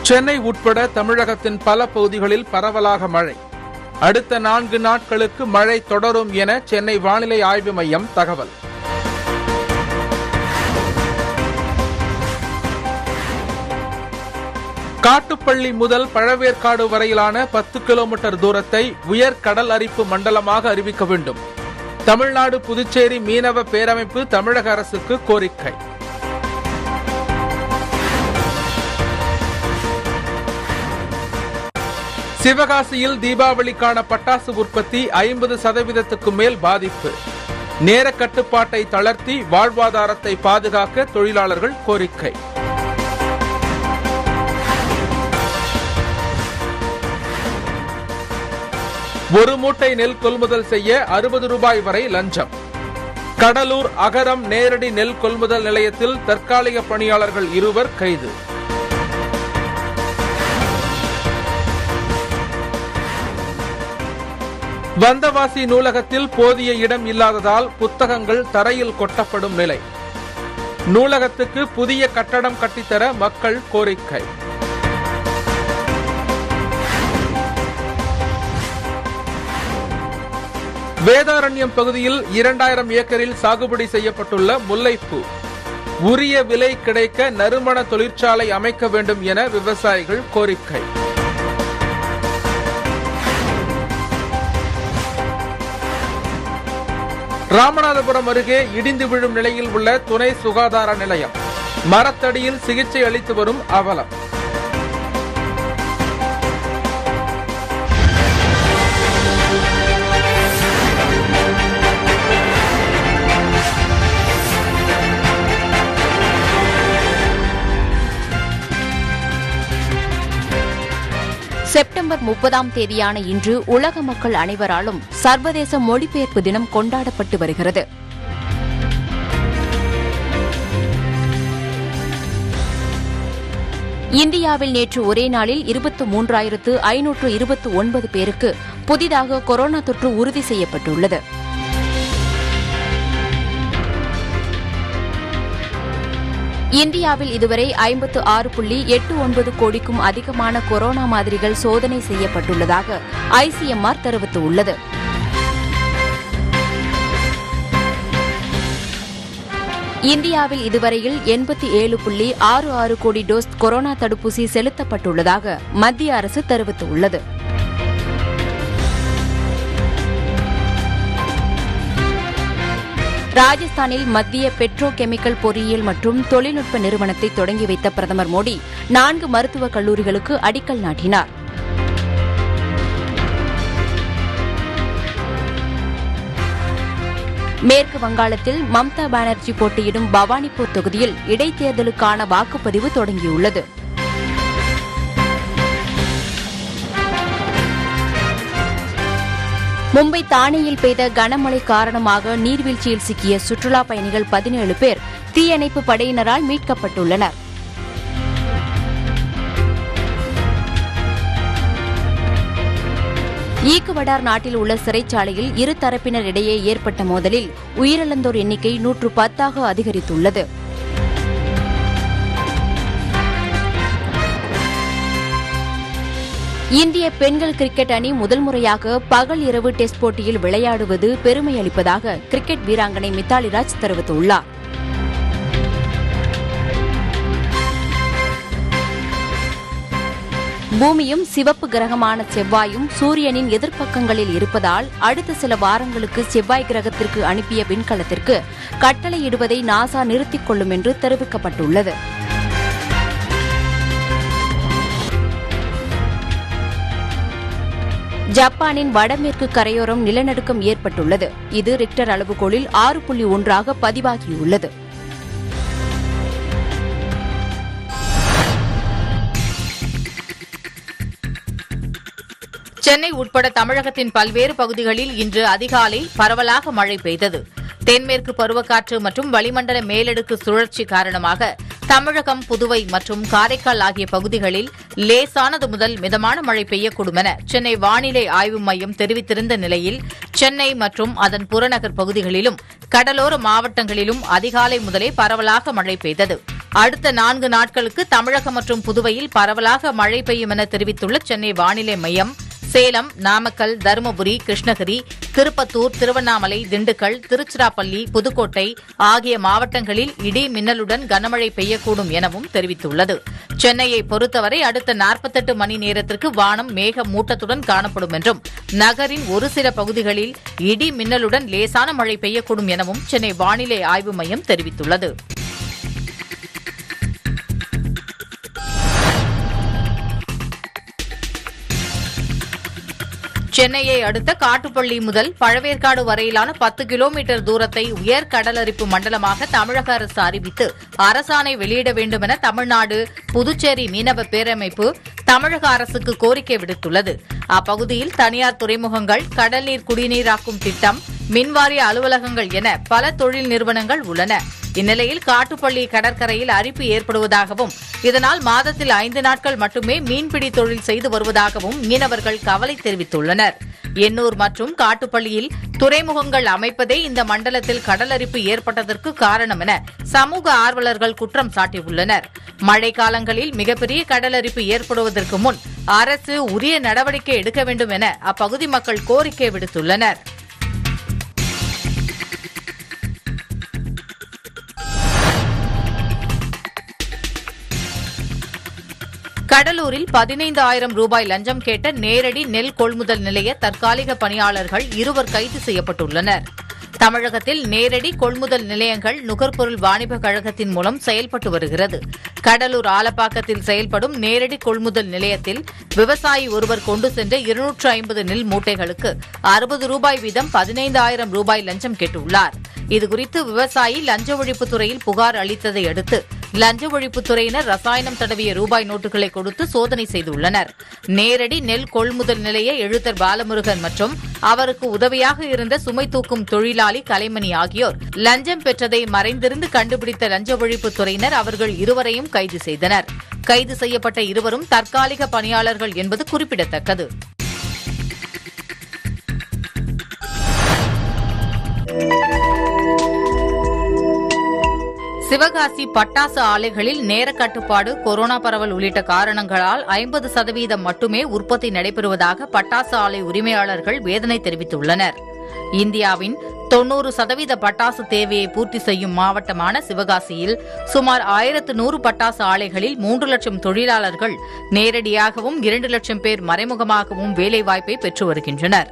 சென்னை உட்பட தமிழகத்தின் பல பகுதிகளில் பரவலாக மழை அடுத்த நான்கு நாட்களுக்கு மழை தொடரும் என சென்னை வானிலை ஆய்வு மையம் தகவல் காட்டுப்பள்ளி முதல் பழவேற்காடு வரையிலான பத்து கிலோமீட்டர் தூரத்தை உயர் கடல் அரிப்பு மண்டலமாக அறிவிக்க வேண்டும் தமிழ்நாடு புதுச்சேரி மீனவ பேரமைப்பு தமிழக அரசுக்கு கோரிக்கை சிவகாசியில் தீபாவளிக்கான பட்டாசு உற்பத்தி ஐம்பது சதவீதத்துக்கு மேல் பாதிப்பு நேர கட்டுப்பாட்டை தளர்த்தி வாழ்வாதாரத்தை பாதுகாக்க தொழிலாளர்கள் கோரிக்கை ஒரு மூட்டை நெல் கொள்முதல் செய்ய அறுபது ரூபாய் வரை லஞ்சம் கடலூர் அகரம் நேரடி நெல் கொள்முதல் நிலையத்தில் தற்காலிக பணியாளர்கள் இருவர் கைது வந்தவாசி நூலகத்தில் போதிய இடம் இல்லாததால் புத்தகங்கள் தரையில் கொட்டப்படும் நிலை நூலகத்துக்கு புதிய கட்டடம் கட்டித்தர மக்கள் கோரிக்கை வேதாரண்யம் பகுதியில் இரண்டாயிரம் ஏக்கரில் சாகுபடி செய்யப்பட்டுள்ள முல்லைப்பூ உரிய விலை கிடைக்க நறுமண தொழிற்சாலை அமைக்க வேண்டும் என விவசாயிகள் கோரிக்கை ராமநாதபுரம் அருகே இடிந்து விழும் நிலையில் உள்ள துணை சுகாதார நிலையம் மரத்தடியில் சிகிச்சை அளித்து வரும் அவலம் செப்டம்பர் முப்பதாம் தேதியான இன்று உலக மக்கள் அனைவராலும் சர்வதேச மொழிபெயர்ப்பு தினம் கொண்டாடப்பட்டு வருகிறது இந்தியாவில் நேற்று ஒரே நாளில் இருபத்து மூன்றாயிரத்து ஐநூற்று இருபத்து ஒன்பது பேருக்கு புதிதாக கொரோனா தொற்று உறுதி செய்யப்பட்டுள்ளது இந்தியாவில் இதுவரை ஐம்பத்து ஆறு புள்ளி எட்டு ஒன்பது கோடிக்கும் அதிகமான கொரோனா மாதிரிகள் சோதனை செய்யப்பட்டுள்ளதாக ஐசிஎம்ஆர் தெரிவித்துள்ளது இந்தியாவில் இதுவரையில் எண்பத்தி ஏழு புள்ளி ஆறு ஆறு கோடி டோஸ் கொரோனா தடுப்பூசி செலுத்தப்பட்டுள்ளதாக மத்திய அரசு தெரிவித்துள்ளது ராஜஸ்தானில் மத்திய பெட்ரோ கெமிக்கல் பொறியியல் மற்றும் தொழில்நுட்ப நிறுவனத்தை தொடங்கி வைத்த பிரதமர் மோடி நான்கு மருத்துவக் கல்லூரிகளுக்கு அடிக்கல் நாட்டினார் மேற்கு வங்காளத்தில் மம்தா பானர்ஜி போட்டியிடும் பவானிபூர் தொகுதியில் இடைத்தேர்தலுக்கான வாக்குப்பதிவு தொடங்கியுள்ளது மும்பை தானேயில் பெய்த கனமழை காரணமாக நீர்வீழ்ச்சியில் சிக்கிய சுற்றுலா பயணிகள் பதினேழு பேர் தீயணைப்பு படையினரால் மீட்கப்பட்டுள்ளனர் ஈக்குவடார் நாட்டில் உள்ள சிறைச்சாலையில் இரு தரப்பினர் இடையே ஏற்பட்ட மோதலில் உயிரிழந்தோர் எண்ணிக்கை நூற்று பத்தாக அதிகரித்துள்ளது இந்திய பெண்கள் கிரிக்கெட் அணி முதல் முறையாக பகல் இரவு டெஸ்ட் போட்டியில் விளையாடுவது பெருமை அளிப்பதாக கிரிக்கெட் வீராங்கனை மித்தாலி ராஜ் தெரிவித்துள்ளார் பூமியும் சிவப்பு கிரகமான செவ்வாயும் சூரியனின் எதிர்ப்பக்கங்களில் இருப்பதால் அடுத்த சில வாரங்களுக்கு செவ்வாய் கிரகத்திற்கு அனுப்பிய விண்கலத்திற்கு கட்டளையிடுவதை நாசா நிறுத்திக் கொள்ளும் என்று தெரிவிக்கப்பட்டுள்ளது ஜப்பானின் வடமேற்கு கரையோரம் நிலநடுக்கம் ஏற்பட்டுள்ளது இது ரிக்டர் அளவுகோலில் ஆறு புள்ளி ஒன்றாக பதிவாகியுள்ளது சென்னை உட்பட தமிழகத்தின் பல்வேறு பகுதிகளில் இன்று அதிகாலை பரவலாக மழை பெய்தது தென்மேற்கு பருவக்காற்று மற்றும் வளிமண்டல மேலடுக்கு சுழற்சி காரணமாக தமிழகம் புதுவை மற்றும் காரைக்கால் ஆகிய பகுதிகளில் லேசானது முதல் மிதமான மழை பெய்யக்கூடும் என சென்னை வானிலை ஆய்வு மையம் தெரிவித்திருந்த நிலையில் சென்னை மற்றும் அதன் புறநகர் பகுதிகளிலும் கடலோர மாவட்டங்களிலும் அதிகாலை முதலே பரவலாக மழை பெய்தது அடுத்த நான்கு நாட்களுக்கு தமிழகம் மற்றும் புதுவையில் பரவலாக மழை பெய்யும் என தெரிவித்துள்ள சென்னை வானிலை மையம் சேலம் நாமக்கல் தருமபுரி கிருஷ்ணகிரி திருப்பத்தூர் திருவண்ணாமலை திண்டுக்கல் திருச்சிராப்பள்ளி புதுக்கோட்டை ஆகிய மாவட்டங்களில் இடி மின்னலுடன் கனமழை பெய்யக்கூடும் எனவும் தெரிவித்துள்ளது சென்னையை பொறுத்தவரை அடுத்த 48 மணி நேரத்திற்கு வானம் மேக மூட்டத்துடன் காணப்படும் என்றும் நகரின் ஒரு சில பகுதிகளில் இடி மின்னலுடன் லேசான மழை பெய்யக்கூடும் எனவும் சென்னை வானிலை ஆய்வு மையம் தெரிவித்துள்ளது சென்னையை அடுத்த காட்டுப்பள்ளி முதல் பழவேற்காடு வரையிலான பத்து கிலோமீட்டர் தூரத்தை உயர் கடலரிப்பு மண்டலமாக தமிழக அரசு அறிவித்து அரசாணை வெளியிட வேண்டும் என தமிழ்நாடு புதுச்சேரி மீனவ பேரமைப்பு தமிழக அரசுக்கு கோரிக்கை விடுத்துள்ளது அப்பகுதியில் தனியார் துறைமுகங்கள் கடல்நீர் குடிநீராக்கும் திட்டம் மின்வாரிய அலுவலகங்கள் என பல தொழில் நிறுவனங்கள் உள்ளன இந்நிலையில் காட்டுப்பள்ளி கடற்கரையில் அரிப்பு ஏற்படுவதாகவும் இதனால் மாதத்தில் ஐந்து நாட்கள் மட்டுமே மீன்பிடி தொழில் செய்து வருவதாகவும் மீனவர்கள் கவலை தெரிவித்துள்ளனர் எண்ணூர் மற்றும் காட்டுப்பள்ளியில் துறைமுகங்கள் அமைப்பதே இந்த மண்டலத்தில் கடலரிப்பு ஏற்பட்டதற்கு காரணம் என சமூக ஆர்வலர்கள் குற்றம் சாட்டியுள்ளனர் மழை காலங்களில் மிகப்பெரிய கடலரிப்பு ஏற்படுவதற்கு முன் அரசு உரிய நடவடிக்கை எடுக்க வேண்டும் என அப்பகுதி மக்கள் கோரிக்கை விடுத்துள்ளனர் கடலூரில் பதினைந்து ஆயிரம் ரூபாய் லஞ்சம் கேட்ட நேரடி நெல் கொள்முதல் நிலைய தற்காலிக பணியாளர்கள் இருவர் கைது செய்யப்பட்டுள்ளனர் தமிழகத்தில் நேரடி கொள்முதல் நிலையங்கள் நுகர்பொருள் வாணிப கழகத்தின் மூலம் செயல்பட்டு வருகிறது கடலூர் ஆலப்பாக்கத்தில் செயல்படும் நேரடி கொள்முதல் நிலையத்தில் விவசாயி ஒருவர் கொண்டு சென்ற இருநூற்று ஐம்பது நெல் மூட்டைகளுக்கு அறுபது ரூபாய் வீதம் பதினைந்தாயிரம் ரூபாய் லஞ்சம் கேட்டுள்ளார் இதுகுறித்து விவசாயி லஞ்ச ஒழிப்புத் துறையில் புகார் அளித்ததை அடுத்து லஞ்ச ஒழிப்புத்துறையினர் ரசாயனம் தடவிய ரூபாய் நோட்டுகளை கொடுத்து சோதனை செய்துள்ளனர் நேரடி நெல் கொள்முதல் நிலைய எழுத்தர் பாலமுருகன் மற்றும் அவருக்கு உதவியாக இருந்த சுமை தூக்கும் தொழிலாளி கலைமணி ஆகியோர் லஞ்சம் பெற்றதை மறைந்திருந்து கண்டுபிடித்த லஞ்ச ஒழிப்புத்துறையினர் அவர்கள் இருவரையும் கைது செய்தனர் கைது செய்யப்பட்ட இருவரும் தற்காலிக பணியாளர்கள் என்பது குறிப்பிடத்தக்கது சிவகாசி பட்டாசு ஆலைகளில் நேர கட்டுப்பாடு கொரோனா பரவல் உள்ளிட்ட காரணங்களால் ஐம்பது சதவீதம் மட்டுமே உற்பத்தி நடைபெறுவதாக பட்டாசு ஆலை உரிமையாளர்கள் வேதனை தெரிவித்துள்ளனர் இந்தியாவின் தொன்னூறு சதவீத பட்டாசு தேவையை பூர்த்தி செய்யும் மாவட்டமான சிவகாசியில் சுமார் ஆயிரத்து நூறு பட்டாசு ஆலைகளில் மூன்று லட்சம் தொழிலாளர்கள் நேரடியாகவும் இரண்டு லட்சம் பேர் மறைமுகமாகவும் வேலைவாய்ப்பை பெற்று வருகின்றனர்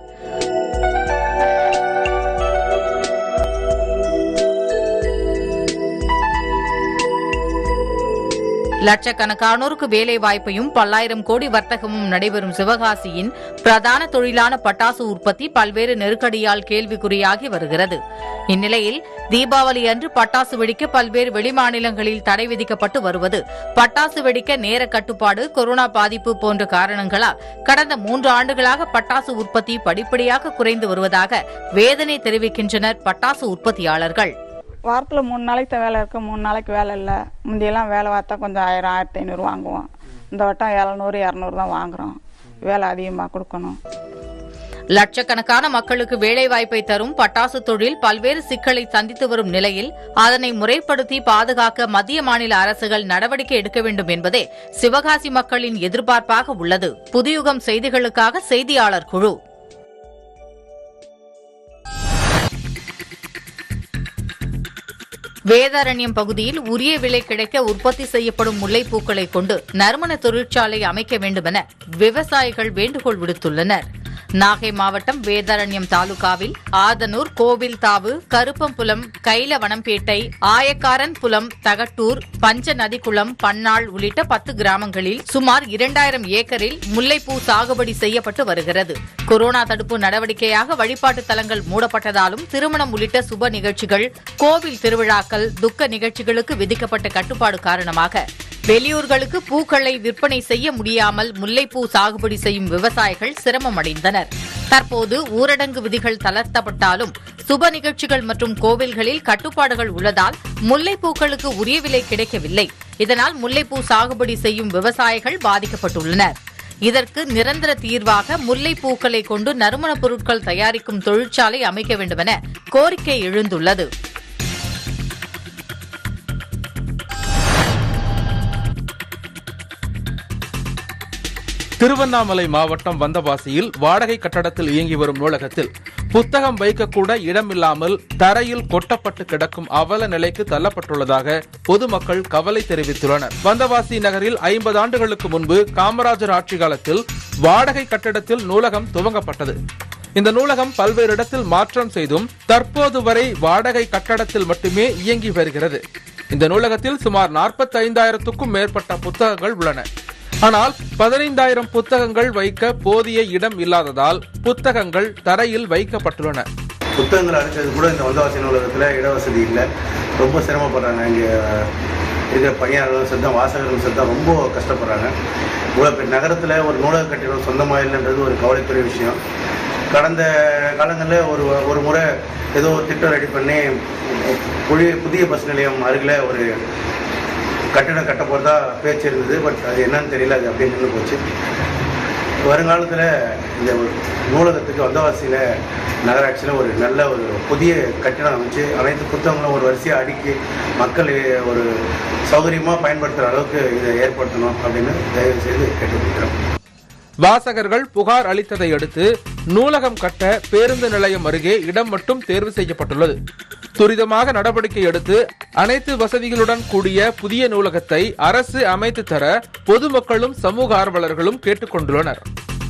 லட்சக்கணக்கானோருக்கு வேலை வாய்ப்பையும் பல்லாயிரம் கோடி வர்த்தகமும் நடைபெறும் சிவகாசியின் பிரதான தொழிலான பட்டாசு உற்பத்தி பல்வேறு நெருக்கடியால் கேள்விக்குறியாகி வருகிறது இந்நிலையில் தீபாவளி அன்று பட்டாசு வெடிக்க பல்வேறு வெளிமாநிலங்களில் தடை விதிக்கப்பட்டு வருவது பட்டாசு வெடிக்க நேர கட்டுப்பாடு கொரோனா பாதிப்பு போன்ற காரணங்களால் கடந்த மூன்று ஆண்டுகளாக பட்டாசு உற்பத்தி படிப்படியாக குறைந்து வருவதாக வேதனை தெரிவிக்கின்றனர் பட்டாசு உற்பத்தியாளர்கள் வாரத்தில் மூணு நாளைக்கு தான் வேலை இருக்குது மூணு நாளைக்கு வேலை இல்லை முந்தியெல்லாம் வேலை பார்த்தா கொஞ்சம் ஆயிரம் ஆயிரத்தி ஐநூறு வாங்குவோம் இந்த வட்டம் எழுநூறு இரநூறு தான் வாங்குறோம் வேலை அதிகமாக கொடுக்கணும் லட்சக்கணக்கான மக்களுக்கு வேலைவாய்ப்பை தரும் பட்டாசு தொழில் பல்வேறு சிக்கலை சந்தித்து வரும் நிலையில் அதனை முறைப்படுத்தி பாதுகாக்க மத்திய மாநில அரசுகள் நடவடிக்கை எடுக்க வேண்டும் என்பதே சிவகாசி மக்களின் எதிர்பார்ப்பாக உள்ளது புதியுகம் செய்திகளுக்காக செய்தியாளர் குழு வேதாரண்யம் பகுதியில் உரிய விலை கிடைக்க உற்பத்தி செய்யப்படும் முல்லைப்பூக்களை கொண்டு நறுமண தொழிற்சாலை அமைக்க வேண்டுமென விவசாயிகள் வேண்டுகோள் விடுத்துள்ளனர் நாகை மாவட்டம் வேதாரண்யம் தாலுகாவில் ஆதனூர் கோவில் தாவு கருப்பம்புலம் கைலவனம்பேட்டை ஆயக்காரன் புலம் தகட்டூர் பஞ்ச நதிக்குளம் பன்னாள் உள்ளிட்ட பத்து கிராமங்களில் சுமார் இரண்டாயிரம் ஏக்கரில் முல்லைப்பூ சாகுபடி செய்யப்பட்டு வருகிறது கொரோனா தடுப்பு நடவடிக்கையாக வழிபாட்டு தலங்கள் மூடப்பட்டதாலும் திருமணம் உள்ளிட்ட சுப நிகழ்ச்சிகள் கோவில் திருவிழாக்கள் துக்க நிகழ்ச்சிகளுக்கு விதிக்கப்பட்ட கட்டுப்பாடு காரணமாக வெளியூர்களுக்கு பூக்களை விற்பனை செய்ய முடியாமல் முல்லைப்பூ சாகுபடி செய்யும் விவசாயிகள் சிரமம் அடைந்தனர் தற்போது ஊரடங்கு விதிகள் தளர்த்தப்பட்டாலும் சுப நிகழ்ச்சிகள் மற்றும் கோவில்களில் கட்டுப்பாடுகள் உள்ளதால் முல்லைப்பூக்களுக்கு உரிய விலை கிடைக்கவில்லை இதனால் முல்லைப்பூ சாகுபடி செய்யும் விவசாயிகள் பாதிக்கப்பட்டுள்ளனர் இதற்கு நிரந்தர தீர்வாக முல்லைப்பூக்களை கொண்டு நறுமணப் பொருட்கள் தயாரிக்கும் தொழிற்சாலை அமைக்க வேண்டுமென கோரிக்கை எழுந்துள்ளது திருவண்ணாமலை மாவட்டம் வந்தவாசியில் வாடகை கட்டடத்தில் இயங்கி வரும் நூலகத்தில் புத்தகம் வைக்கக்கூட இடமில்லாமல் தரையில் கொட்டப்பட்டு கிடக்கும் அவல நிலைக்கு தள்ளப்பட்டுள்ளதாக பொதுமக்கள் கவலை தெரிவித்துள்ளனர் வந்தவாசி நகரில் ஐம்பது ஆண்டுகளுக்கு முன்பு காமராஜர் ஆட்சி காலத்தில் வாடகை கட்டடத்தில் நூலகம் துவங்கப்பட்டது இந்த நூலகம் பல்வேறு இடத்தில் மாற்றம் செய்தும் தற்போது வரை வாடகை கட்டடத்தில் மட்டுமே இயங்கி வருகிறது இந்த நூலகத்தில் சுமார் நாற்பத்தி ஐந்தாயிரத்துக்கும் மேற்பட்ட புத்தகங்கள் உள்ளன ஆனால் பதினைந்தாயிரம் புத்தகங்கள் வைக்க போதிய இடம் இல்லாததால் புத்தகங்கள் தரையில் வைக்கப்பட்டுள்ளன புத்தகங்கள் அடுத்தது கூட இந்த வந்தவாசி நூலகத்தில் இடவசதி இல்லை ரொம்ப சிரமப்படுறாங்க இங்கே இருக்கிற பணியாளர்கள் சத்தம் வாசகர்கள் சத்தம் ரொம்ப கஷ்டப்படுறாங்க இவ்வளோ பெரிய நகரத்தில் ஒரு நூலக கட்டிடம் சொந்தமாக இல்லைன்றது ஒரு கவலைக்குரிய விஷயம் கடந்த காலங்களில் ஒரு ஒரு முறை ஏதோ ஒரு திட்டம் ரெடி பண்ணி புதிய புதிய பஸ் நிலையம் அருகில் ஒரு கட்டிடம் கட்ட போகிறதா பேச்சு இருந்தது பட் அது என்னன்னு தெரியல அது அப்படியே நின்று போச்சு வருங்காலத்தில் இந்த நூலகத்துக்கு வந்தவாசியில் நகராட்சியில் ஒரு நல்ல ஒரு புதிய கட்டிடம் அமைச்சு அனைத்து புத்தகங்களும் ஒரு வரிசையாக அடுக்கி மக்கள் ஒரு சௌகரியமாக பயன்படுத்துகிற அளவுக்கு இதை ஏற்படுத்தணும் அப்படின்னு தயவு செய்து கேட்டுக்கொள்கிறோம் வாசகர்கள் புகார் அளித்ததை அடுத்து நூலகம் கட்ட பேருந்து நிலையம் அருகே இடம் மட்டும் தேர்வு செய்யப்பட்டுள்ளது துரிதமாக நடவடிக்கை எடுத்து அனைத்து வசதிகளுடன் கூடிய புதிய நூலகத்தை அரசு அமைத்து தர பொதுமக்களும் சமூக ஆர்வலர்களும் கேட்டுக் கொண்டுள்ளனர்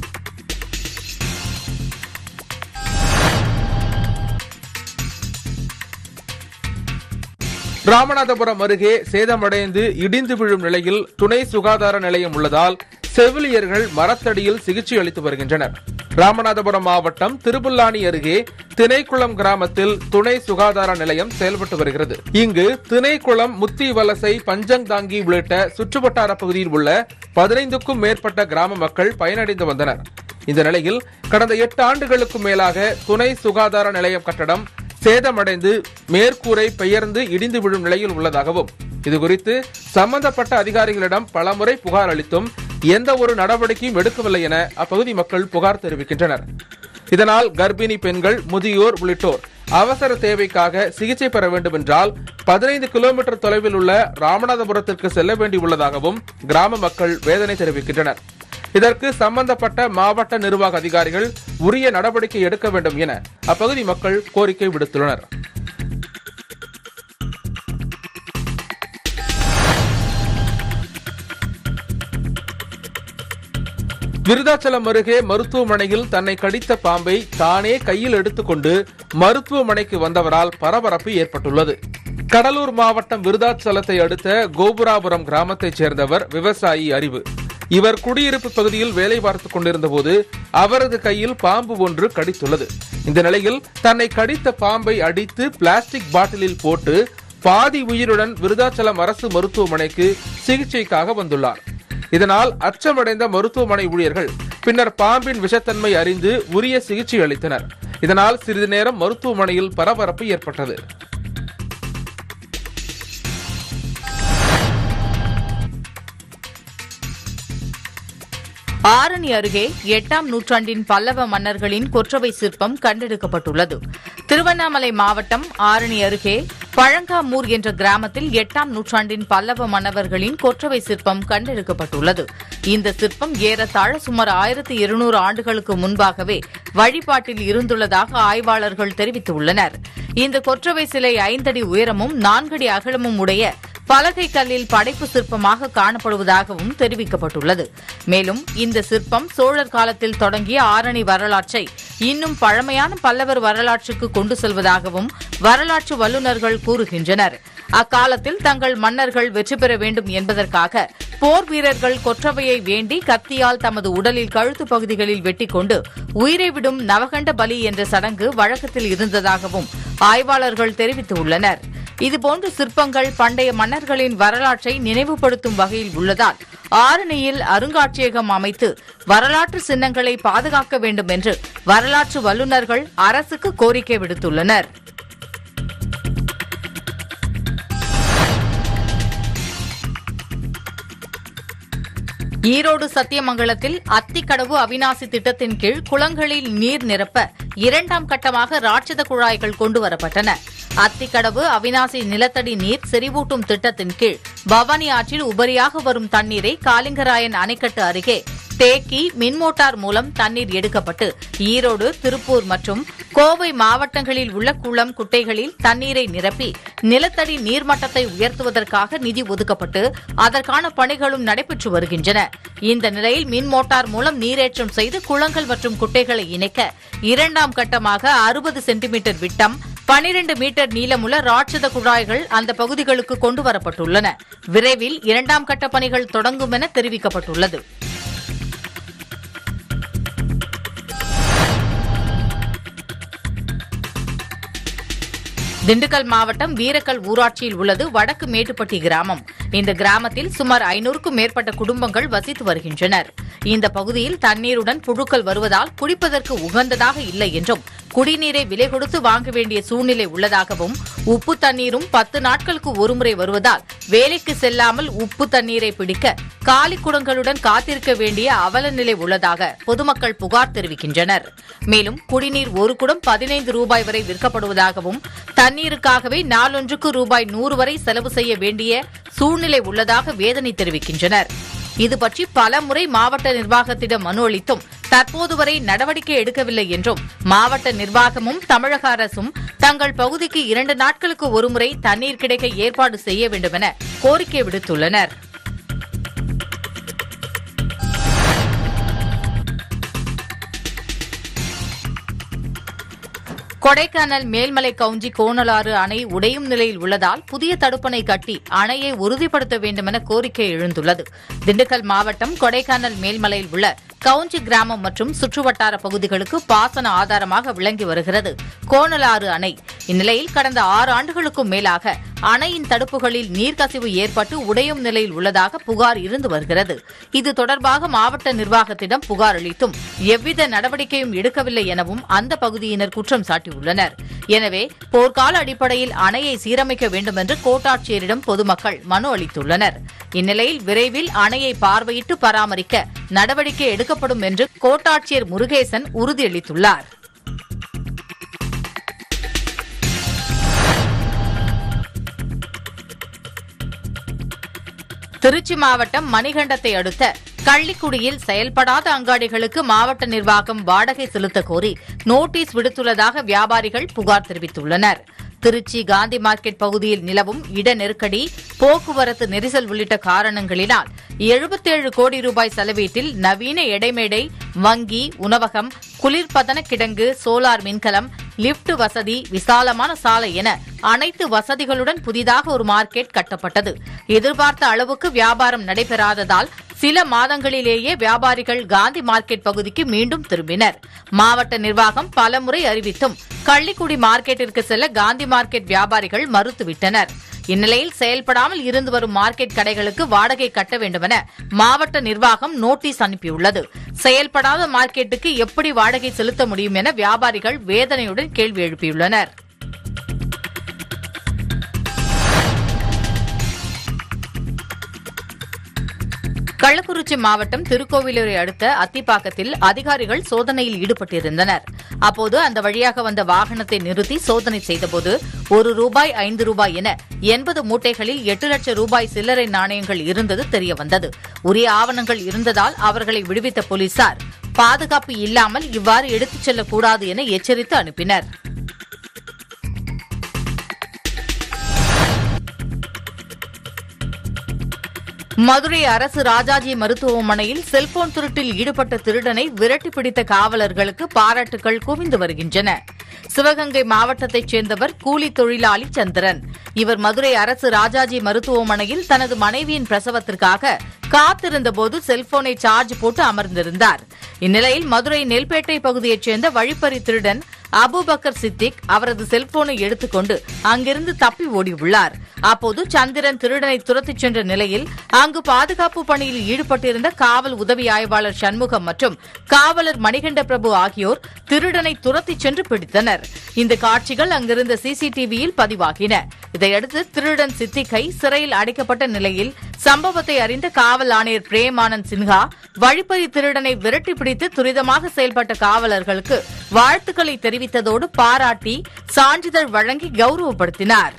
ராமநாதபுரம் அருகே சேதமடைந்து இடிந்து விழும் நிலையில் துணை சுகாதார நிலையம் உள்ளதால் செவிலியர்கள் மரத்தடியில் சிகிச்சை அளித்து வருகின்றனர் ராமநாதபுரம் மாவட்டம் திருப்புல்லானி அருகே திணைக்குளம் கிராமத்தில் துணை சுகாதார நிலையம் செயல்பட்டு வருகிறது இங்கு திணைக்குளம் முத்தி வலசை பஞ்சங்தாங்கி உள்ளிட்ட சுற்றுவட்டார பகுதியில் உள்ள பதினைந்துக்கும் மேற்பட்ட கிராம மக்கள் பயனடைந்து வந்தனர் இந்த நிலையில் கடந்த எட்டு ஆண்டுகளுக்கும் மேலாக துணை சுகாதார நிலையம் கட்டடம் சேதமடைந்து மேற்கூரை பெயர்ந்து இடிந்து விழும் நிலையில் உள்ளதாகவும் இதுகுறித்து சம்பந்தப்பட்ட அதிகாரிகளிடம் பலமுறை புகார் அளித்தும் எந்த ஒரு நடவடிக்கையும் எடுக்கவில்லை என அப்பகுதி மக்கள் புகார் தெரிவிக்கின்றனர் இதனால் கர்ப்பிணி பெண்கள் முதியோர் உள்ளிட்டோர் அவசர தேவைக்காக சிகிச்சை பெற வேண்டும் என்றால் பதினைந்து கிலோமீட்டர் தொலைவில் உள்ள ராமநாதபுரத்திற்கு செல்ல வேண்டியுள்ளதாகவும் கிராம மக்கள் வேதனை தெரிவிக்கின்றனர் இதற்கு சம்பந்தப்பட்ட மாவட்ட நிர்வாக அதிகாரிகள் உரிய நடவடிக்கை எடுக்க வேண்டும் என அப்பகுதி மக்கள் கோரிக்கை விடுத்துள்ளனர் விருதாச்சலம் அருகே மருத்துவமனையில் தன்னை கடித்த பாம்பை தானே கையில் எடுத்துக்கொண்டு மருத்துவமனைக்கு வந்தவரால் பரபரப்பு ஏற்பட்டுள்ளது கடலூர் மாவட்டம் விருதாச்சலத்தை அடுத்த கோபுராபுரம் கிராமத்தைச் சேர்ந்தவர் விவசாயி அறிவு இவர் குடியிருப்பு பகுதியில் வேலை பார்த்துக் கொண்டிருந்த போது அவரது கையில் பாம்பு ஒன்று கடித்துள்ளது இந்த நிலையில் தன்னை கடித்த பாம்பை அடித்து பிளாஸ்டிக் பாட்டிலில் போட்டு பாதி உயிருடன் விருதாச்சலம் அரசு மருத்துவமனைக்கு சிகிச்சைக்காக வந்துள்ளார் இதனால் அச்சமடைந்த மருத்துவமனை ஊழியர்கள் பின்னர் பாம்பின் விஷத்தன்மை அறிந்து உரிய சிகிச்சை அளித்தனர் இதனால் சிறிது நேரம் மருத்துவமனையில் பரபரப்பு ஏற்பட்டது ஆரணி அருகே எட்டாம் நூற்றாண்டின் பல்லவ மன்னர்களின் கொற்றவை சிற்பம் கண்டெடுக்கப்பட்டுள்ளது திருவண்ணாமலை மாவட்டம் ஆரணி அருகே பழங்காமூர் என்ற கிராமத்தில் எட்டாம் நூற்றாண்டின் பல்லவ மன்னவர்களின் கொற்றவை சிற்பம் கண்டெடுக்கப்பட்டுள்ளது இந்த சிற்பம் ஏறத்தாழ சுமார் ஆயிரத்தி இருநூறு ஆண்டுகளுக்கு முன்பாகவே வழிபாட்டில் இருந்துள்ளதாக ஆய்வாளர்கள் தெரிவித்துள்ளனர் இந்த கொற்றவை சிலை ஐந்தடி உயரமும் நான்கடி அகலமும் உடைய பலகை கல்லில் படைப்பு சிற்பமாக காணப்படுவதாகவும் தெரிவிக்கப்பட்டுள்ளது மேலும் இந்த சிற்பம் சோழர் காலத்தில் தொடங்கிய ஆரணி வரலாற்றை இன்னும் பழமையான பல்லவர் வரலாற்றுக்கு கொண்டு செல்வதாகவும் வரலாற்று வல்லுநர்கள் கூறுகின்றனர் அக்காலத்தில் தங்கள் மன்னர்கள் வெற்றி பெற வேண்டும் என்பதற்காக போர் வீரர்கள் கொற்றவையை வேண்டி கத்தியால் தமது உடலில் கழுத்து பகுதிகளில் வெட்டிக்கொண்டு உயிரை விடும் நவகண்ட பலி என்ற சடங்கு வழக்கத்தில் இருந்ததாகவும் ஆய்வாளர்கள் தெரிவித்துள்ளனர் இதுபோன்ற சிற்பங்கள் பண்டைய மன்னர்களின் வரலாற்றை நினைவுபடுத்தும் வகையில் உள்ளதால் ஆரணியில் அருங்காட்சியகம் அமைத்து வரலாற்று சின்னங்களை பாதுகாக்க வேண்டும் என்று வரலாற்று வல்லுநர்கள் அரசுக்கு கோரிக்கை விடுத்துள்ளனர் ஈரோடு சத்தியமங்கலத்தில் அத்திக்கடவு அவிநாசி திட்டத்தின் கீழ் குளங்களில் நீர் நிரப்ப இரண்டாம் கட்டமாக ராட்சத குழாய்கள் கொண்டுவரப்பட்டன அத்திக்கடவு அவிநாசி நிலத்தடி நீர் செறிவூட்டும் திட்டத்தின் கீழ் பவானி ஆற்றில் உபரியாக வரும் தண்ணீரை காலிங்கராயன் அணைக்கட்டு அருகே தேக்கி மின்மோட்டார் மூலம் தண்ணீர் எடுக்கப்பட்டு ஈரோடு திருப்பூர் மற்றும் கோவை மாவட்டங்களில் உள்ள குளம் குட்டைகளில் தண்ணீரை நிரப்பி நிலத்தடி நீர்மட்டத்தை உயர்த்துவதற்காக நிதி ஒதுக்கப்பட்டு அதற்கான பணிகளும் நடைபெற்று வருகின்றன இந்த நிலையில் மின் மோட்டார் மூலம் நீரேற்றம் செய்து குளங்கள் மற்றும் குட்டைகளை இணைக்க இரண்டாம் கட்டமாக அறுபது சென்டிமீட்டர் விட்டம் பனிரெண்டு மீட்டர் நீளமுள்ள ராட்சத குழாய்கள் அந்த பகுதிகளுக்கு கொண்டு வரப்பட்டுள்ளன விரைவில் இரண்டாம் கட்ட பணிகள் தொடங்கும் என தெரிவிக்கப்பட்டுள்ளது திண்டுக்கல் மாவட்டம் வீரக்கல் ஊராட்சியில் உள்ளது வடக்கு மேட்டுப்பட்டி கிராமம் இந்த கிராமத்தில் சுமார் ஐநூறுக்கும் மேற்பட்ட குடும்பங்கள் வசித்து வருகின்றனர் இந்த பகுதியில் தண்ணீருடன் புழுக்கள் வருவதால் குடிப்பதற்கு உகந்ததாக இல்லை என்றும் குடிநீரை விலை கொடுத்து வாங்க வேண்டிய சூழ்நிலை உள்ளதாகவும் உப்பு தண்ணீரும் பத்து நாட்களுக்கு ஒருமுறை வருவதால் வேலைக்கு செல்லாமல் உப்பு தண்ணீரை பிடிக்க காலி குடங்களுடன் காத்திருக்க வேண்டிய அவல நிலை உள்ளதாக பொதுமக்கள் புகார் தெரிவிக்கின்றனர் மேலும் குடிநீர் ஒரு குடம் பதினைந்து ரூபாய் வரை விற்கப்படுவதாகவும் தண்ணீருக்காகவே நாளொன்றுக்கு ரூபாய் நூறு வரை செலவு செய்ய வேண்டிய சூழ்நிலை உள்ளதாக வேதனை தெரிவிக்கின்றனர் இது பற்றி பல முறை மாவட்ட நிர்வாகத்திடம் மனு அளித்தும் தற்போது வரை நடவடிக்கை எடுக்கவில்லை என்றும் மாவட்ட நிர்வாகமும் தமிழக அரசும் தங்கள் பகுதிக்கு இரண்டு நாட்களுக்கு ஒருமுறை தண்ணீர் கிடைக்க ஏற்பாடு செய்ய வேண்டும் என கோரிக்கை விடுத்துள்ளனர் கொடைக்கானல் மேல்மலை கவுஞ்சி கோணலாறு அணை உடையும் நிலையில் உள்ளதால் புதிய தடுப்பணை கட்டி அணையை உறுதிப்படுத்த வேண்டும் என கோரிக்கை எழுந்துள்ளது திண்டுக்கல் மாவட்டம் கொடைக்கானல் மேல்மலையில் உள்ள கவுஞ்சி கிராமம் மற்றும் சுற்றுவட்டார பகுதிகளுக்கு பாசன ஆதாரமாக விளங்கி வருகிறது கோணலாறு அணை இந்நிலையில் கடந்த ஆறு ஆண்டுகளுக்கும் மேலாக அணையின் தடுப்புகளில் நீர்க்கசிவு ஏற்பட்டு உடையும் நிலையில் உள்ளதாக புகார் இருந்து வருகிறது இது தொடர்பாக மாவட்ட நிர்வாகத்திடம் புகார் அளித்தும் எவ்வித நடவடிக்கையும் எடுக்கவில்லை எனவும் அந்த பகுதியினர் குற்றம் சாட்டியுள்ளனர் எனவே போர்க்கால அடிப்படையில் அணையை சீரமைக்க வேண்டும் என்று கோட்டாட்சியரிடம் பொதுமக்கள் மனு அளித்துள்ளனர் இந்நிலையில் விரைவில் அணையை பார்வையிட்டு பராமரிக்க நடவடிக்கை எடுக்கப்படும் என்று கோட்டாட்சியர் முருகேசன் உறுதியளித்துள்ளார் திருச்சி மாவட்டம் மணிகண்டத்தை அடுத்த கள்ளிக்குடியில் செயல்படாத அங்காடிகளுக்கு மாவட்ட நிர்வாகம் வாடகை செலுத்த கோரி நோட்டீஸ் விடுத்துள்ளதாக வியாபாரிகள் புகார் தெரிவித்துள்ளனர் திருச்சி காந்தி மார்க்கெட் பகுதியில் நிலவும் இட நெருக்கடி போக்குவரத்து நெரிசல் உள்ளிட்ட காரணங்களினால் எழுபத்தேழு கோடி ரூபாய் செலவீட்டில் நவீன எடைமேடை வங்கி உணவகம் குளிர்பதன கிடங்கு சோலார் மின்கலம் லிப்ட் வசதி விசாலமான சாலை என அனைத்து வசதிகளுடன் புதிதாக ஒரு மார்க்கெட் கட்டப்பட்டது எதிர்பார்த்த அளவுக்கு வியாபாரம் நடைபெறாததால் சில மாதங்களிலேயே வியாபாரிகள் காந்தி மார்க்கெட் பகுதிக்கு மீண்டும் திரும்பினர் மாவட்ட நிர்வாகம் பலமுறை அறிவித்தும் கள்ளிக்குடி மார்க்கெட்டிற்கு செல்ல காந்தி மார்க்கெட் வியாபாரிகள் மறுத்துவிட்டனர் இந்நிலையில் செயல்படாமல் இருந்து வரும் மார்க்கெட் கடைகளுக்கு வாடகை கட்ட வேண்டுமென மாவட்ட நிர்வாகம் நோட்டீஸ் அனுப்பியுள்ளது செயல்படாத மார்க்கெட்டுக்கு எப்படி வாடகை செலுத்த முடியும் என வியாபாரிகள் வேதனையுடன் கேள்வி எழுப்பியுள்ளனர் கள்ளக்குறிச்சி மாவட்டம் திருக்கோவிலூரை அடுத்த அத்திப்பாக்கத்தில் அதிகாரிகள் சோதனையில் ஈடுபட்டிருந்தனர் அப்போது அந்த வழியாக வந்த வாகனத்தை நிறுத்தி சோதனை செய்தபோது ஒரு ரூபாய் ஐந்து ரூபாய் என எண்பது மூட்டைகளில் எட்டு லட்சம் ரூபாய் சில்லறை நாணயங்கள் இருந்தது தெரியவந்தது உரிய ஆவணங்கள் இருந்ததால் அவர்களை விடுவித்த போலீசார் பாதுகாப்பு இல்லாமல் இவ்வாறு எடுத்துச் செல்லக்கூடாது என எச்சரித்து அனுப்பினர் மதுரை அரசு ராஜாஜி மருத்துவமனையில் செல்போன் திருட்டில் ஈடுபட்ட திருடனை விரட்டி பிடித்த காவலர்களுக்கு பாராட்டுகள் குவிந்து வருகின்றன சிவகங்கை மாவட்டத்தைச் சேர்ந்தவர் கூலி தொழிலாளி சந்திரன் இவர் மதுரை அரசு ராஜாஜி மருத்துவமனையில் தனது மனைவியின் பிரசவத்திற்காக காத்திருந்தபோது செல்போனை சார்ஜ் போட்டு அமர்ந்திருந்தார் இந்நிலையில் மதுரை நெல்பேட்டை பகுதியைச் சேர்ந்த வழிப்பறி திருடன் அபுபக்கர் சித்திக் அவரது செல்போனை எடுத்துக்கொண்டு அங்கிருந்து தப்பி ஓடியுள்ளார் அப்போது சந்திரன் திருடனை துரத்திச் சென்ற நிலையில் அங்கு பாதுகாப்பு பணியில் ஈடுபட்டிருந்த காவல் உதவி ஆய்வாளர் சண்முகம் மற்றும் காவலர் மணிகண்ட பிரபு ஆகியோர் திருடனை துரத்திச் சென்று பிடித்தனர் இந்த காட்சிகள் அங்கிருந்த சிசிடிவியில் பதிவாகின இதையடுத்து திருடன் சித்திகை சிறையில் அடைக்கப்பட்ட நிலையில் சம்பவத்தை அறிந்த காவல் ஆணையர் பிரேமானந்த் சின்ஹா வழிப்பறி திருடனை விரட்டி பிடித்து துரிதமாக செயல்பட்ட காவலர்களுக்கு வாழ்த்துக்களை தெரிவித்ததோடு பாராட்டி சான்றிதழ் வழங்கி கௌரவப்படுத்தினார்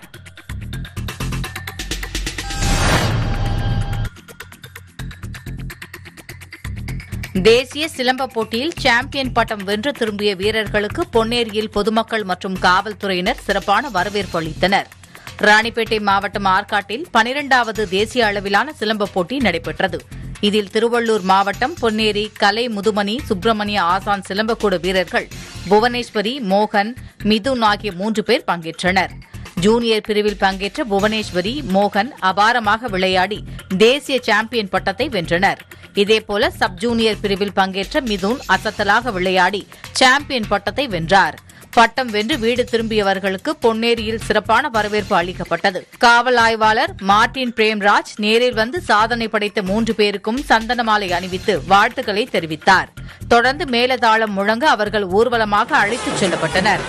தேசிய சிலம்ப போட்டியில் சாம்பியன் பட்டம் வென்று திரும்பிய வீரர்களுக்கு பொன்னேரியில் பொதுமக்கள் மற்றும் காவல்துறையினர் சிறப்பான வரவேற்பு அளித்தனர் ராணிப்பேட்டை மாவட்டம் ஆற்காட்டில் பனிரெண்டாவது தேசிய அளவிலான சிலம்ப போட்டி நடைபெற்றது இதில் திருவள்ளூர் மாவட்டம் பொன்னேரி கலை முதுமணி சுப்பிரமணிய ஆசான் சிலம்பக்கூட வீரர்கள் புவனேஸ்வரி மோகன் மிதுன் ஆகிய மூன்று பேர் பங்கேற்றனர் ஜூனியர் பிரிவில் பங்கேற்ற புவனேஸ்வரி மோகன் அபாரமாக விளையாடி தேசிய சாம்பியன் பட்டத்தை வென்றனர் இதேபோல சப் ஜூனியர் பிரிவில் பங்கேற்ற மிதுன் அசத்தலாக விளையாடி சாம்பியன் பட்டத்தை வென்றார் பட்டம் வென்று வீடு திரும்பியவர்களுக்கு பொன்னேரியில் சிறப்பான வரவேற்பு அளிக்கப்பட்டது காவல் ஆய்வாளர் மார்டின் பிரேம்ராஜ் நேரில் வந்து சாதனை படைத்த மூன்று பேருக்கும் சந்தன மாலை அணிவித்து வாழ்த்துக்களை தெரிவித்தார் தொடர்ந்து மேலதாளம் முழங்க அவர்கள் ஊர்வலமாக அழைத்துச் செல்லப்பட்டனர்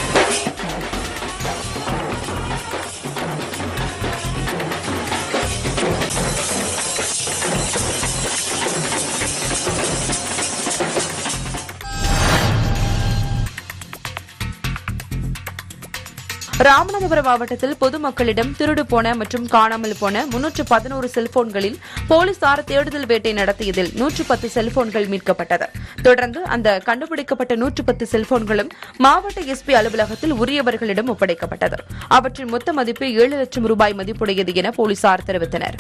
ராமநாதபுரம் மாவட்டத்தில் பொதுமக்களிடம் திருடு போன மற்றும் காணாமல் போன முன்னூற்று பதினோரு செல்போன்களில் போலீசார் தேடுதல் வேட்டை நடத்தியதில் நூற்று பத்து செல்போன்கள் மீட்கப்பட்டது தொடர்ந்து அந்த கண்டுபிடிக்கப்பட்ட நூற்று பத்து செல்போன்களும் மாவட்ட எஸ்பி அலுவலகத்தில் உரியவர்களிடம் ஒப்படைக்கப்பட்டது அவற்றின் மொத்த மதிப்பு ஏழு லட்சம் ரூபாய் மதிப்புடையது என போலீசார் தெரிவித்தனர்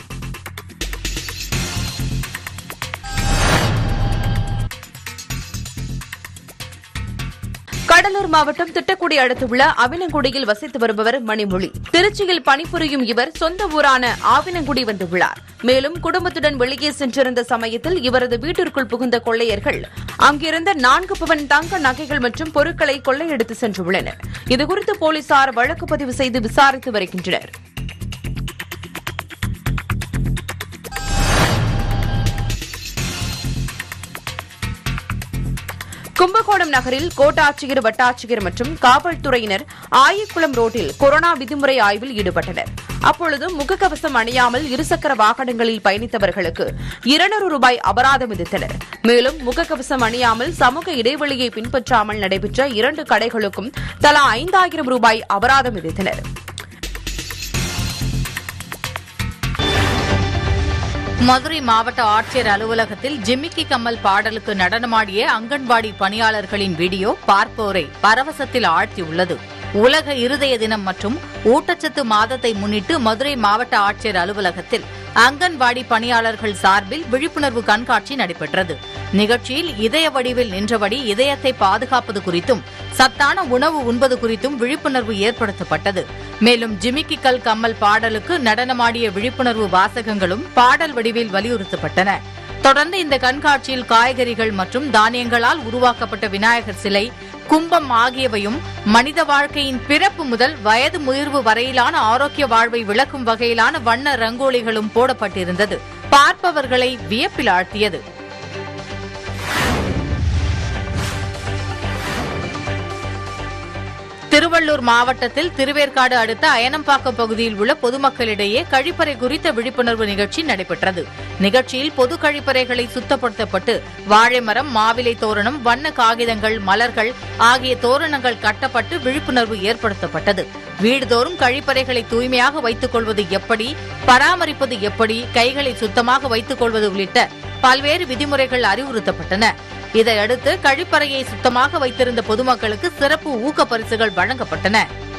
கடலூர் மாவட்டம் திட்டக்குடி அடுத்துள்ள அவினங்குடியில் வசித்து வருபவர் மணிமொழி திருச்சியில் பணிபுரியும் இவர் சொந்த ஊரான ஆவினங்குடி வந்துள்ளார் மேலும் குடும்பத்துடன் வெளியே சென்றிருந்த சமயத்தில் இவரது வீட்டிற்குள் புகுந்த கொள்ளையர்கள் அங்கிருந்த நான்கு பவன் தங்க நகைகள் மற்றும் பொருட்களை கொள்ளையடித்து சென்றுள்ளனர் இதுகுறித்து போலீசார் வழக்கு பதிவு செய்து விசாரித்து வருகின்றனர் கும்பகோணம் நகரில் கோட்டாட்சியர் வட்டாட்சியர் மற்றும் காவல்துறையினர் ஆயக்குளம் ரோட்டில் கொரோனா விதிமுறை ஆய்வில் ஈடுபட்டனர் அப்பொழுது முகக்கவசம் அணியாமல் இருசக்கர வாகனங்களில் பயணித்தவர்களுக்கு இருநூறு ரூபாய் அபராதம் விதித்தனர் மேலும் முகக்கவசம் அணியாமல் சமூக இடைவெளியை பின்பற்றாமல் நடைபெற்ற இரண்டு கடைகளுக்கும் தலா ஐந்தாயிரம் ரூபாய் அபராதம் விதித்தனர் மதுரை மாவட்ட ஆட்சியர் அலுவலகத்தில் ஜிமிக்கி கம்மல் பாடலுக்கு நடனமாடிய அங்கன்வாடி பணியாளர்களின் வீடியோ பார்ப்போரை பரவசத்தில் ஆழ்த்தியுள்ளது உலக இருதய தினம் மற்றும் ஊட்டச்சத்து மாதத்தை முன்னிட்டு மதுரை மாவட்ட ஆட்சியர் அலுவலகத்தில் அங்கன்வாடி பணியாளர்கள் சார்பில் விழிப்புணர்வு கண்காட்சி நடைபெற்றது நிகழ்ச்சியில் இதய வடிவில் நின்றபடி இதயத்தை பாதுகாப்பது குறித்தும் சத்தான உணவு உண்பது குறித்தும் விழிப்புணர்வு ஏற்படுத்தப்பட்டது மேலும் ஜிமிக்கி கல் கம்மல் பாடலுக்கு நடனமாடிய விழிப்புணர்வு வாசகங்களும் பாடல் வடிவில் வலியுறுத்தப்பட்டன தொடர்ந்து இந்த கண்காட்சியில் காய்கறிகள் மற்றும் தானியங்களால் உருவாக்கப்பட்ட விநாயகர் சிலை கும்பம் ஆகியவையும் மனித வாழ்க்கையின் பிறப்பு முதல் வயது முதிர்வு வரையிலான ஆரோக்கிய வாழ்வை விளக்கும் வகையிலான வண்ண ரங்கோலிகளும் போடப்பட்டிருந்தது பார்ப்பவர்களை வியப்பில் ஆழ்த்தியது திருவள்ளூர் மாவட்டத்தில் திருவேற்காடு அடுத்த அயனம்பாக்கம் பகுதியில் உள்ள பொதுமக்களிடையே கழிப்பறை குறித்த விழிப்புணர்வு நிகழ்ச்சி நடைபெற்றது நிகழ்ச்சியில் பொது கழிப்பறைகளை சுத்தப்படுத்தப்பட்டு வாழை மரம் மாவிலை தோரணம் வண்ண காகிதங்கள் மலர்கள் ஆகிய தோரணங்கள் கட்டப்பட்டு விழிப்புணர்வு ஏற்படுத்தப்பட்டது வீடுதோறும் கழிப்பறைகளை தூய்மையாக வைத்துக் கொள்வது எப்படி பராமரிப்பது எப்படி கைகளை சுத்தமாக வைத்துக் கொள்வது உள்ளிட்ட பல்வேறு விதிமுறைகள் அறிவுறுத்தப்பட்டன இதையடுத்து கழிப்பறையை சுத்தமாக வைத்திருந்த பொதுமக்களுக்கு சிறப்பு ஊக்க பரிசுகள் வழங்கப்பட்டன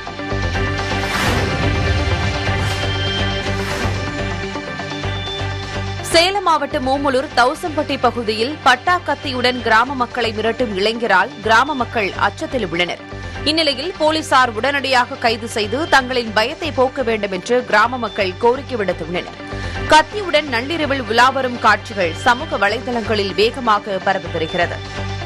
சேலம் மாவட்டம் மூமலூர் தௌசம்பட்டி பகுதியில் பட்டா கத்தியுடன் கிராம மக்களை மிரட்டும் இளைஞரால் கிராம மக்கள் அச்சத்தில் உள்ளனர் இந்நிலையில் போலீசார் உடனடியாக கைது செய்து தங்களின் பயத்தை போக்க வேண்டும் என்று கிராம மக்கள் கோரிக்கை விடுத்துள்ளனர் கத்தியுடன் நள்ளிரவில் உலாவரும் காட்சிகள் சமூக வலைதளங்களில் வேகமாக பரவி வருகிறது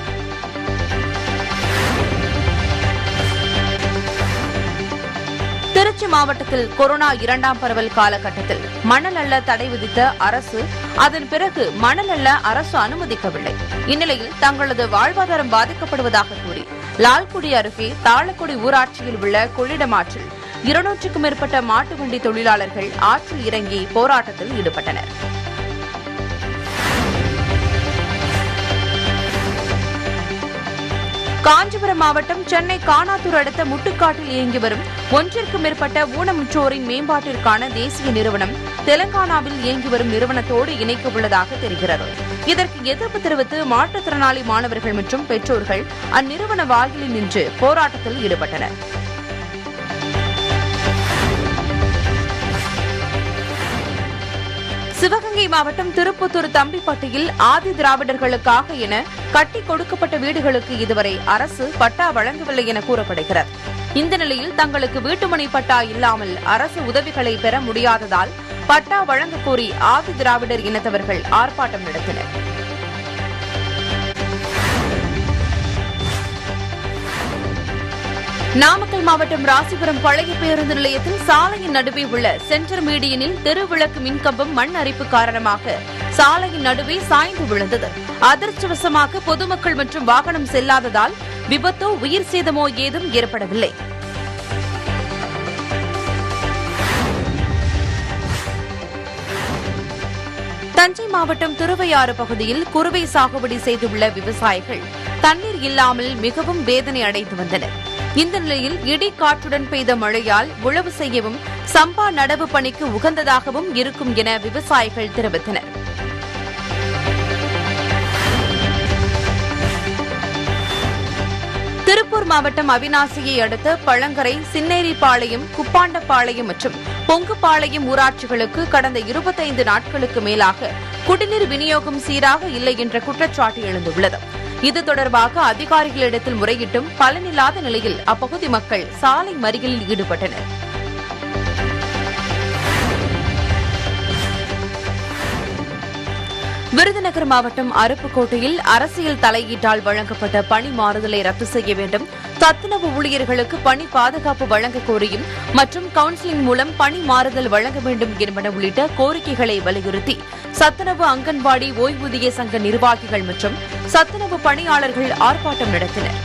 திருச்சி மாவட்டத்தில் கொரோனா இரண்டாம் பரவல் காலகட்டத்தில் மணல் அள்ள தடை விதித்த அரசு அதன் பிறகு மணல் அள்ள அரசு அனுமதிக்கவில்லை இந்நிலையில் தங்களது வாழ்வாதாரம் பாதிக்கப்படுவதாக கூறி லால்குடி அருகே தாளக்குடி ஊராட்சியில் உள்ள கொள்ளிடமாற்றில் இருநூற்றுக்கும் மேற்பட்ட மாட்டு வண்டி தொழிலாளர்கள் ஆற்றில் இறங்கி போராட்டத்தில் ஈடுபட்டனர் காஞ்சிபுரம் மாவட்டம் சென்னை காணாத்தூர் அடுத்த முட்டுக்காட்டில் இயங்கி வரும் ஒன்றிற்கும் மேற்பட்ட ஊனமுற்றோரின் மேம்பாட்டிற்கான தேசிய நிறுவனம் தெலங்கானாவில் இயங்கி வரும் நிறுவனத்தோடு இணைக்க உள்ளதாக தெரிகிறது இதற்கு எதிர்ப்பு தெரிவித்து மாற்றுத்திறனாளி மாணவர்கள் மற்றும் பெற்றோர்கள் அந்நிறுவன வாயிலில் நின்று போராட்டத்தில் ஈடுபட்டனர் சிவகங்கை மாவட்டம் திருப்பத்தூர் தம்பிப்பட்டியில் ஆதி திராவிடர்களுக்காக என கட்டி கொடுக்கப்பட்ட வீடுகளுக்கு இதுவரை அரசு பட்டா வழங்கவில்லை என கூறப்படுகிறது இந்த நிலையில் தங்களுக்கு வீட்டுமனை பட்டா இல்லாமல் அரசு உதவிகளை பெற முடியாததால் பட்டா வழங்க கோரி ஆதி திராவிடர் இனத்தவர்கள் ஆர்ப்பாட்டம் நடத்தினர் நாமக்கல் மாவட்டம் ராசிபுரம் பழைய பேருந்து நிலையத்தில் சாலையின் நடுவே உள்ள சென்டர் மீடியனில் தெருவிளக்கு மின்கம்பம் மண் அரிப்பு காரணமாக சாலையின் நடுவே சாய்ந்து விழுந்தது அதிர்ஷ்டவசமாக பொதுமக்கள் மற்றும் வாகனம் செல்லாததால் விபத்தோ உயிர் சேதமோ ஏதும் ஏற்படவில்லை தஞ்சை மாவட்டம் திருவையாறு பகுதியில் குறுவை சாகுபடி செய்துள்ள விவசாயிகள் தண்ணீர் இல்லாமல் மிகவும் வேதனை அடைந்து வந்தனர் இந்த நிலையில் இடி காற்றுடன் பெய்த மழையால் உழவு செய்யவும் சம்பா நடவு பணிக்கு உகந்ததாகவும் இருக்கும் என விவசாயிகள் தெரிவித்தனர் திருப்பூர் மாவட்டம் அவினாசியை அடுத்த பழங்கரை சின்னேரிப்பாளையம் குப்பாண்டப்பாளையம் மற்றும் பொங்குப்பாளையம் ஊராட்சிகளுக்கு கடந்த இருபத்தைந்து நாட்களுக்கு மேலாக குடிநீர் விநியோகம் சீராக இல்லை என்ற குற்றச்சாட்டு எழுந்துள்ளது இது தொடர்பாக அதிகாரிகளிடத்தில் முறையிட்டும் பலனில்லாத நிலையில் அப்பகுதி மக்கள் சாலை மறியலில் ஈடுபட்டனர் விருதுநகர் மாவட்டம் அருப்புக்கோட்டையில் அரசியல் தலையீட்டால் வழங்கப்பட்ட பணி மாறுதலை ரத்து செய்ய வேண்டும் சத்துணவு ஊழியர்களுக்கு பணி பாதுகாப்பு வழங்க கோரியும் மற்றும் கவுன்சிலிங் மூலம் பணி மாறுதல் வழங்க வேண்டும் என்பன உள்ளிட்ட கோரிக்கைகளை வலியுறுத்தி சத்துணவு அங்கன்வாடி ஓய்வூதிய சங்க நிர்வாகிகள் மற்றும் சத்துணவு பணியாளர்கள் ஆர்ப்பாட்டம் நடத்தினர்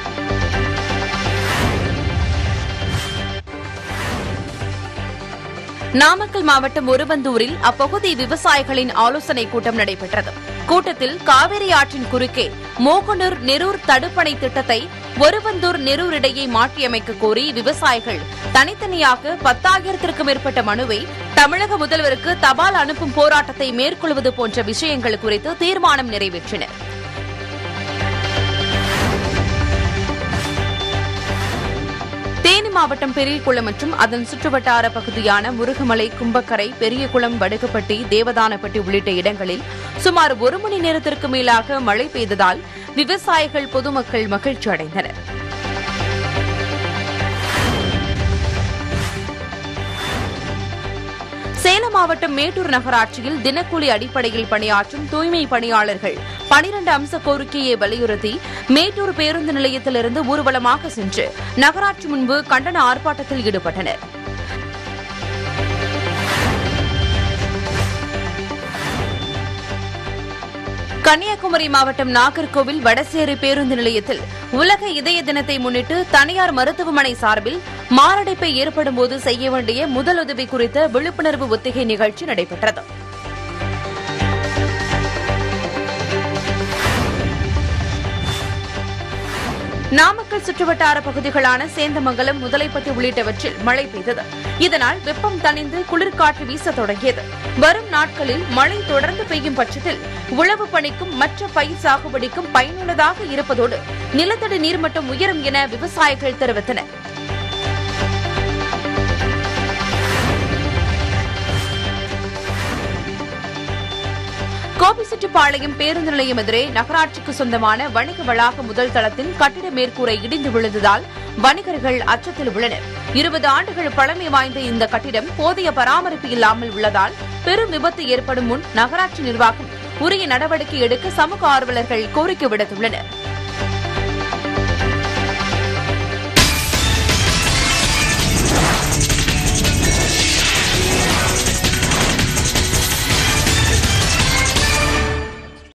நாமக்கல் மாவட்டம் ஒருவந்தூரில் அப்பகுதி விவசாயிகளின் ஆலோசனைக் கூட்டம் நடைபெற்றது கூட்டத்தில் காவிரி ஆற்றின் குறுக்கே மோகனூர் நெரூர் தடுப்பணை திட்டத்தை ஒருவந்தூர் நெரூர் இடையே மாற்றியமைக்க கோரி விவசாயிகள் தனித்தனியாக பத்தாயிரத்திற்கும் மேற்பட்ட மனுவை தமிழக முதல்வருக்கு தபால் அனுப்பும் போராட்டத்தை மேற்கொள்வது போன்ற விஷயங்கள் குறித்து தீர்மானம் நிறைவேற்றினர் தேனி மாவட்டம் பெரியகுளம் மற்றும் அதன் சுற்றுவட்டார பகுதியான முருகமலை கும்பக்கரை பெரியகுளம் வடுகப்பட்டி தேவதானப்பட்டி உள்ளிட்ட இடங்களில் சுமார் ஒரு மணி நேரத்திற்கு மேலாக மழை பெய்ததால் விவசாயிகள் பொதுமக்கள் மகிழ்ச்சி அடைந்தனர் சேலம் மாவட்டம் மேட்டூர் நகராட்சியில் தினக்கூலி அடிப்படையில் பணியாற்றும் தூய்மை பணியாளர்கள் பனிரண்டு அம்ச கோரிக்கையை வலியுறுத்தி மேட்டூர் பேருந்து நிலையத்திலிருந்து ஊர்வலமாக சென்று நகராட்சி முன்பு கண்டன ஆர்ப்பாட்டத்தில் ஈடுபட்டனர் கன்னியாகுமரி மாவட்டம் நாகர்கோவில் வடசேரி பேருந்து நிலையத்தில் உலக இதய தினத்தை முன்னிட்டு தனியார் மருத்துவமனை சார்பில் மாரடைப்பு ஏற்படும் போது செய்ய வேண்டிய முதலுதவி குறித்த விழிப்புணர்வு ஒத்திகை நிகழ்ச்சி நடைபெற்றது நாமக்கல் சுற்றுவட்டார பகுதிகளான சேந்தமங்கலம் முதலைப்பட்டி உள்ளிட்டவற்றில் மழை பெய்தது இதனால் வெப்பம் தணிந்து குளிர்காற்று வீசத் தொடங்கியது வரும் நாட்களில் மழை தொடர்ந்து பெய்யும் பட்சத்தில் உழவு பணிக்கும் மற்ற பயிர் சாகுபடிக்கும் பயனுள்ளதாக இருப்பதோடு நிலத்தடி நீர்மட்டம் உயரும் என விவசாயிகள் தெரிவித்தனர் கோபிச்செட்டிப்பாளையம் பேருந்து நிலையம் எதிரே நகராட்சிக்கு சொந்தமான வணிக வளாக முதல் தளத்தின் கட்டிட மேற்கூரை இடிந்து விழுந்ததால் வணிகர்கள் அச்சத்தில் உள்ளனர் இருபது ஆண்டுகள் பழமை வாய்ந்த இந்த கட்டிடம் போதிய பராமரிப்பு இல்லாமல் உள்ளதால் பெரும் விபத்து ஏற்படும் முன் நகராட்சி நிர்வாகம் உரிய நடவடிக்கை எடுக்க சமூக ஆர்வலர்கள் கோரிக்கை விடுத்துள்ளனர்